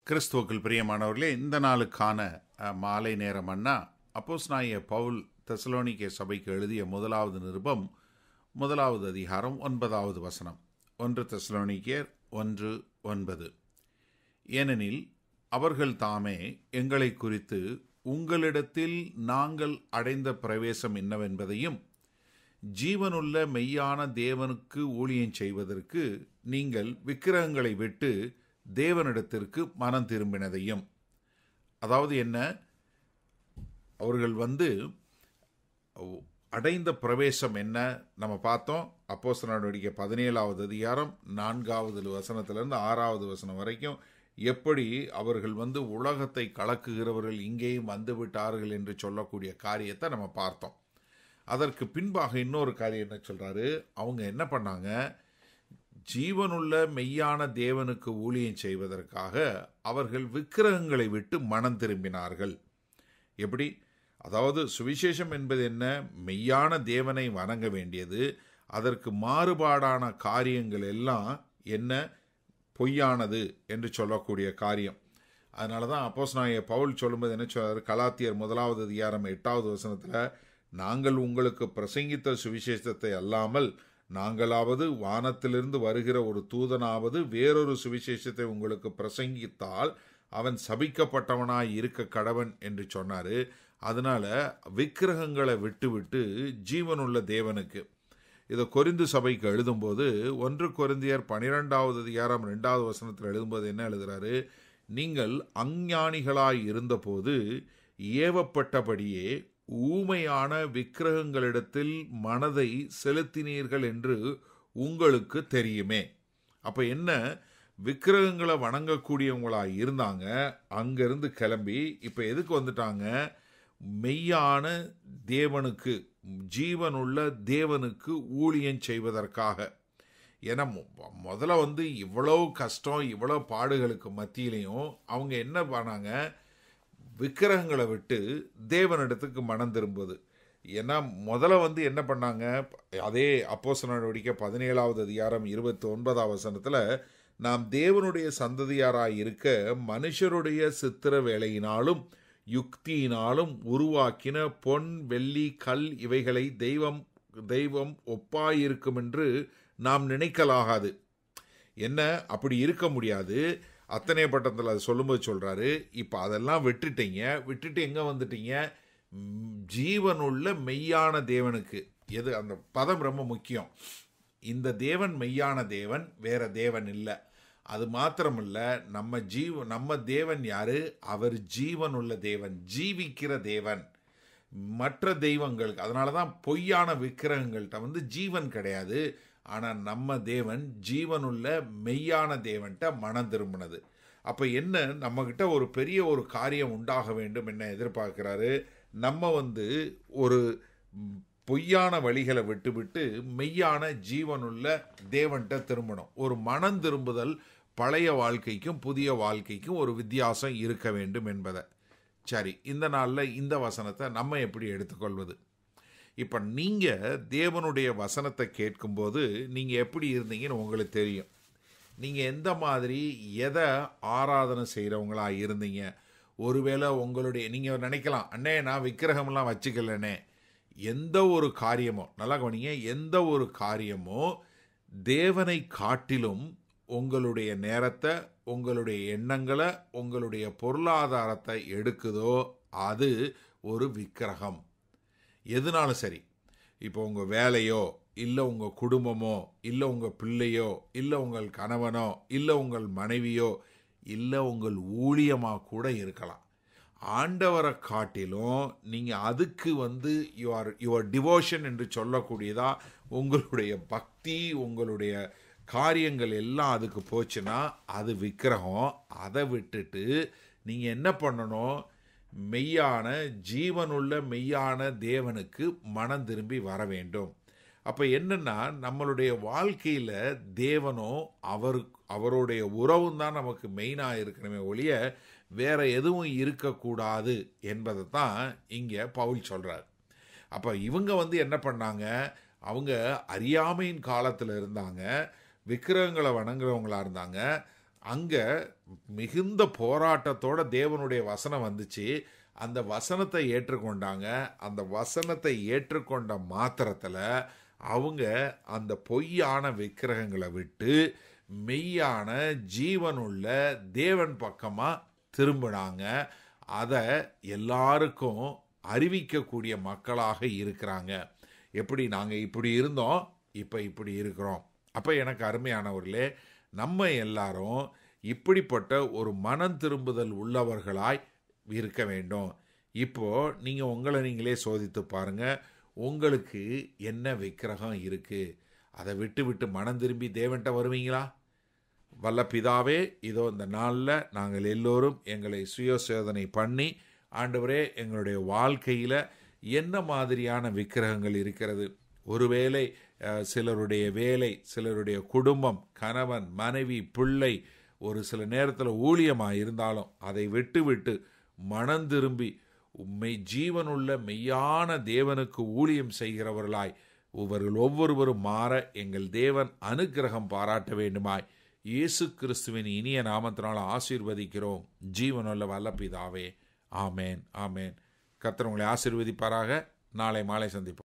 கிறிஸ்துவுக்குள் பிரியமானவர்களே இந்த நாளுக்கான அஹ், மாலை நேரம் அண்ணா அப்போஸ் நாய பவுல் தெசலோனிக்கே சபைக்கு எழுதிய முதலாவது நிருபம் முதலாவது அதிகாரம் ஒன்பதாவது வசனம் ஒன்று தெசலோனிக்கேர் ஒன்று ஒன்பது ஏனெனில் அவர்கள் தாமே எங்களை குறித்து உங்களிடத்தில் நாங்கள் அடைந்த பிரவேசம் என்னவென்பதையும் ஜீவனுள்ள மெய்யான தேவனுக்கு ஊழியம் செய்வதற்கு நீங்கள் விக்கிரகங்களை விட்டு தேவனிடத்திற்கு மனம் திரும்பினதையும் அதாவது என்ன அவர்கள் வந்து அடைந்த பிரவேசம் என்ன நம்ம பார்த்தோம் அப்போஸ் நடவடிக்கை பதினேழாவது அதிகாரம் நான்காவது வசனத்திலிருந்து ஆறாவது வசனம் வரைக்கும் எப்படி அவர்கள் வந்து உலகத்தை கலக்குகிறவர்கள் இங்கேயும் வந்து விட்டார்கள் என்று சொல்லக்கூடிய காரியத்தை நம்ம பார்த்தோம் அதற்கு பின்பாக இன்னொரு காரியம் என்ன சொல்றாரு அவங்க என்ன பண்ணாங்க ஜீவனுள்ள மெய்யான தேவனுக்கு ஊழியம் செய்வதற்காக அவர்கள் விக்கிரகங்களை விட்டு மனம் திரும்பினார்கள் எப்படி அதாவது சுவிசேஷம் என்பது என்ன மெய்யான தேவனை வணங்க வேண்டியது அதற்கு மாறுபாடான காரியங்கள் எல்லாம் என்ன பொய்யானது என்று சொல்லக்கூடிய காரியம் அதனால தான் அப்போஸ் நான் பவுல் சொல்லும்போது என்ன சொல்றாரு கலாத்தியர் முதலாவது அதிகாரம் எட்டாவது வசனத்தில் நாங்கள் உங்களுக்கு பிரசங்கித்த சுவிசேஷத்தை அல்லாமல் நாங்களாவது வானத்திலிருந்து வருகிற ஒரு தூதனாவது வேறொரு சுவிசேஷத்தை உங்களுக்கு பிரசங்கித்தால் அவன் சபிக்கப்பட்டவனாய் இருக்க கடவன் என்று சொன்னாரு அதனால விக்கிரகங்களை விட்டுவிட்டு ஜீவனுள்ள தேவனுக்கு இதை கொரிந்து சபைக்கு எழுதும்போது ஒன்று கொரிந்தியர் பனிரெண்டாவது அதிகாரம் ரெண்டாவது வசனத்தில் எழுதும்போது என்ன எழுதுறாரு நீங்கள் அஞ்ஞானிகளாய் இருந்தபோது ஏவப்பட்டபடியே ஊமையான விக்கிரகங்களிடத்தில் மனதை செலுத்தினீர்கள் என்று உங்களுக்கு தெரியுமே அப்ப என்ன விக்கிரகங்களை வணங்கக்கூடியவங்களா இருந்தாங்க அங்கிருந்து கிளம்பி இப்ப எதுக்கு வந்துட்டாங்க மெய்யான தேவனுக்கு ஜீவனுள்ள தேவனுக்கு ஊழியம் செய்வதற்காக ஏன்னா மொ- முதல்ல வந்து இவ்வளோ கஷ்டம் இவ்வளோ பாடுகளுக்கு மத்தியிலையும் அவங்க என்ன பண்ணாங்க விக்கிரகங்களை விட்டு தேவனிடத்துக்கு மனம் திரும்புவது ஏன்னா முதல்ல வந்து என்ன பண்ணாங்க அதே அப்போஸ்தலர் நடவடிக்கை பதினேழாவது அதிகாரம் இருபத்தி ஒன்பதாம் வசனத்தில் நாம் தேவனுடைய சந்ததியாராய் இருக்க மனுஷருடைய சித்திர வேலையினாலும் யுக்தியினாலும் உருவாக்கின பொன் வெள்ளி கல் இவைகளை தெய்வம் தெய்வம் ஒப்பாயிருக்கும் என்று நாம் நினைக்கலாகாது என்ன அப்படி இருக்க முடியாது அத்தனை பட்டத்தில் அது சொல்லும்போது சொல்றாரு இப்போ அதெல்லாம் விட்டுட்டீங்க விட்டுட்டு எங்க வந்துட்டீங்க ம், ஜீவனுள்ள மெய்யான தேவனுக்கு எது அந்த பதம் ரொம்ப முக்கியம் இந்த தேவன் மெய்யான தேவன் வேற தேவன் இல்லை அது மாத்திரமல்ல நம்ம ஜீவ நம்ம தேவன் யாரு அவர் ஜீவனுள்ள தேவன் ஜீவிக்கிற தேவன் மற்ற தெய்வங்களுக்கு அதனால தான் பொய்யான விக்கிரகங்கள்கிட்ட வந்து ஜீவன் கிடையாது ஆனால் நம்ம தேவன் ஜீவனுள்ள மெய்யான தேவன்கிட்ட மனம் திரும்பினது அப்போ என்ன நம்மக்கிட்ட ஒரு பெரிய ஒரு காரியம் உண்டாக வேண்டும் என்ன எதிர்பார்க்கிறாரு நம்ம வந்து ஒரு ம், பொய்யான வழிகளை விட்டுவிட்டு மெய்யான ஜீவனுள்ள தேவன்கிட்ட திரும்பணும் ஒரு மனம் திரும்புதல் பழைய வாழ்க்கைக்கும் புதிய வாழ்க்கைக்கும் ஒரு வித்தியாசம் இருக்க வேண்டும் என்பதை சரி இந்த நாளில் இந்த வசனத்தை நம்ம எப்படி எடுத்துக்கொள்வது இப்போ நீங்கள் தேவனுடைய வசனத்தை கேட்கும்போது நீங்கள் எப்படி இருந்தீங்கன்னு உங்களுக்கு தெரியும் நீங்கள் எந்த மாதிரி எதை ஆராதனை செய்கிறவங்களா இருந்தீங்க ஒருவேளை உங்களுடைய நீங்கள் நினைக்கலாம் அண்ணே நான் விக்கிரகம்லாம் வச்சுக்கலனே எந்த ஒரு காரியமோ நல்லா கவனிங்க எந்த ஒரு காரியமோ தேவனை காட்டிலும் உங்களுடைய நேரத்தை உங்களுடைய எண்ணங்களை உங்களுடைய பொருளாதாரத்தை எடுக்குதோ அது ஒரு விக்கிரகம் எதுனாலும் சரி இப்போ உங்கள் வேலையோ இல்லை உங்கள் குடும்பமோ இல்லை உங்கள் பிள்ளையோ இல்லை உங்கள் கணவனோ இல்லை உங்கள் மனைவியோ இல்லை உங்கள் ஊழியமாக கூட இருக்கலாம் ஆண்டவரை காட்டிலும் நீங்கள் அதுக்கு வந்து யுவர் யுவர் டிவோஷன் என்று சொல்லக்கூடியதா உங்களுடைய பக்தி உங்களுடைய காரியங்கள் எல்லாம் அதுக்கு போச்சுன்னா அது விக்கிரகம் அதை விட்டுட்டு நீங்கள் என்ன பண்ணணும் மெய்யான ஜீவனுள்ள மெய்யான தேவனுக்கு மனம் திரும்பி வர வேண்டும் அப்போ என்னன்னா நம்மளுடைய வாழ்க்கையில் தேவனோ அவர் அவருடைய உறவும் தான் நமக்கு மெயினாக இருக்கணுமே ஒழிய வேற எதுவும் இருக்கக்கூடாது என்பதை தான் இங்கே பவுல் சொல்கிறார் அப்போ இவங்க வந்து என்ன பண்ணாங்க அவங்க அறியாமையின் காலத்தில் இருந்தாங்க விக்கிரகங்களை வணங்குறவங்களா இருந்தாங்க அங்க மிகுந்த போராட்டத்தோட தேவனுடைய வசனம் வந்துச்சு அந்த வசனத்தை ஏற்றுக்கொண்டாங்க அந்த வசனத்தை ஏற்றுக்கொண்ட மாத்திரத்தில் அவங்க அந்த பொய்யான விக்கிரகங்களை விட்டு மெய்யான ஜீவனுள்ள தேவன் பக்கமாக திரும்பினாங்க அதை எல்லாருக்கும் அறிவிக்கக்கூடிய மக்களாக இருக்கிறாங்க எப்படி நாங்கள் இப்படி இருந்தோம் இப்போ இப்படி இருக்கிறோம் அப்போ எனக்கு அருமையானவர்களே நம்ம எல்லாரும் இப்படிப்பட்ட ஒரு மனம் திரும்புதல் உள்ளவர்களாய் இருக்க வேண்டும் இப்போ நீங்கள் உங்களை நீங்களே சோதித்து பாருங்க உங்களுக்கு என்ன விக்கிரகம் இருக்கு அதை விட்டு விட்டு மனம் திரும்பி தேவன்கிட்ட வருவீங்களா வல்ல பிதாவே இதோ இந்த நாளில் நாங்கள் எல்லோரும் எங்களை சுயசோதனை பண்ணி ஆண்டவரே எங்களுடைய வாழ்க்கையில் என்ன மாதிரியான விக்கிரகங்கள் இருக்கிறது ஒருவேளை அஹ், சிலருடைய வேலை சிலருடைய குடும்பம் கணவன் மனைவி பிள்ளை ஒரு சில நேரத்தில் ஊழியமாக இருந்தாலும் அதை விட்டு விட்டு மனம் திரும்பி உண்மை ஜீவனுள்ள மெய்யான தேவனுக்கு ஊழியம் செய்கிறவர்களாய் இவர்கள் ஒவ்வொருவரும் மாற எங்கள் தேவன் அனுக்கிரகம் பாராட்ட வேண்டுமாய் இயேசு கிறிஸ்துவின் இனிய நாமத்தினால் ஆசீர்வதிக்கிறோம் ஜீவனுள்ள வல்ல பிதாவே ஆமேன் ஆமேன் கர்த்தர் உங்களை ஆசீர்வதிப்பாராக நாளை மாலை சந்திப்போம்